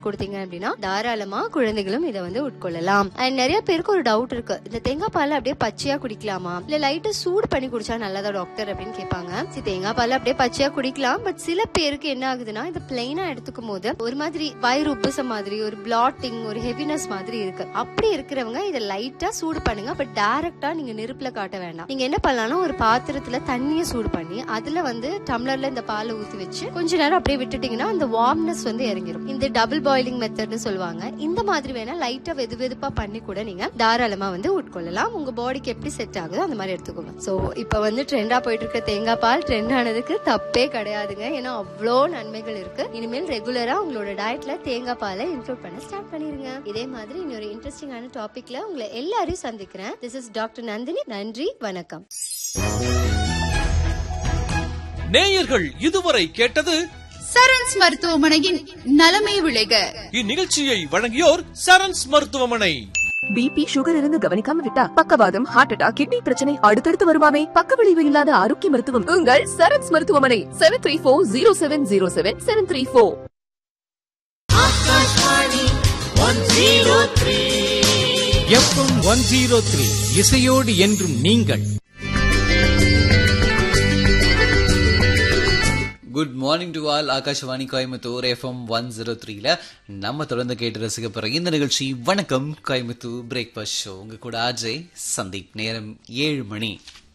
கொடுத்தீங்க அப்படின்னா தாராளமா குழந்தைகளும் இதை வந்து உட்கொள்ளலாம் அண்ட் நிறைய பேருக்கு ஒரு டவுட் இருக்கு இந்த தேங்காய் பால் அப்படியே பச்சையா குடிக்கலாமா இல்ல லைட்டா சூடு பண்ணி குடிச்சா நல்லதா டாக்டர் அப்படின்னு கேட்பாங்க சரி தேங்காய் பால் அப்படியே பச்சையா குடிக்கலாம் பட் சில பேருக்கு என்ன ஆகுதுன்னா இது பிளைனா எடுத்துக்கும் போது ஒரு மாதிரி வயிறு உப்புசம் மாதிரி ஒரு பிளாட்டிங் ஒரு ஹெவினஸ் மாதிரி இருக்கு அப்படி இருக்கிறவங்க இதை லைட்டா சூடு பண்ணுங்க பட் டைரக்டா நீங்க நெருப்புல காட்ட வேண்டாம் நீங்க என்ன பண்ணலாம்னா ஒரு பாத்திரத்துல தண்ணியை சூடு பண்ணி அதுல வந்து டம்ளர்ல இந்த பாலை ஊத்தி வச்சு கொஞ்ச நேரம் அப்படியே விட்டுட்டீங்கன்னா அந்த வார்ம்னஸ் வந்து இறங்கிரும் இந்த டபுள் பாயிலிங் மெத்தட்னு சொல்லுவாங்க இந்த மாதிரி வேணா லைட்டா வெது வெதுப்பா பண்ணி கூட நீங்க தாராளமா வந்து உட்கொள்ளலாம் உங்க பாடிக்கு எப்படி செட் ஆகுதோ அந்த மாதிரி எடுத்துக்கோங்க சோ இப்ப வந்து ட்ரெண்டா போயிட்டு இருக்க தேங்காய் பால் ட்ரெண்ட் ஆனதுக்கு தப்பே கிடையாதுங்க ஏன்னா அவ்வளோ நன்மைகள் இருக்கு இனிமேல் ரெகுலரா உங்களோட டயட்ல தேங்காய் பாலை இன்க்ளூட் பண்ண ஸ்டார்ட் பண்ணிருங்க இதே மாதிரி இன்னொரு இன்ட்ரெஸ்டிங்கான டாபிக்ல உங்களை எல்லாரையும் சந்திக்கிறேன் திஸ் இஸ் டாக்டர் நந்தினி நன்றி வணக்கம் நேயர்கள் இதுவரை கேட்டது சரண்ஸ் மருத்துவமனையின் நலமே விளைக இந்நிகழ்ச்சியை வழங்கியோர் சரண்ஸ் மருத்துவமனை பிபி சுகர் இருந்து கவனிக்காம விட்டா பக்கவாதம் ஹார்ட் அட்டாக் கிட்னி பிரச்சனை அடுத்தடுத்து வருமாமே பக்க விளைவு இல்லாத ஆரோக்கிய மருத்துவம் உங்கள் சரண்ஸ் மருத்துவமனை seven three four zero seven zero seven seven three four FM one zero three இசையோடு என்றும் நீங்கள் good morning to all Akashvani Coimbatore FM one zero த்ரீல நம்ம தொடர்ந்து கேட்டு ரசிக்க போற இந்த நிகழ்ச்சி வணக்கம் கோயம்புத்தூர் பிரேக்ஃபாஸ்ட் ஷோ உங்க கூட ஆஜய் சந்தீப் நேரம் ஏழு மணி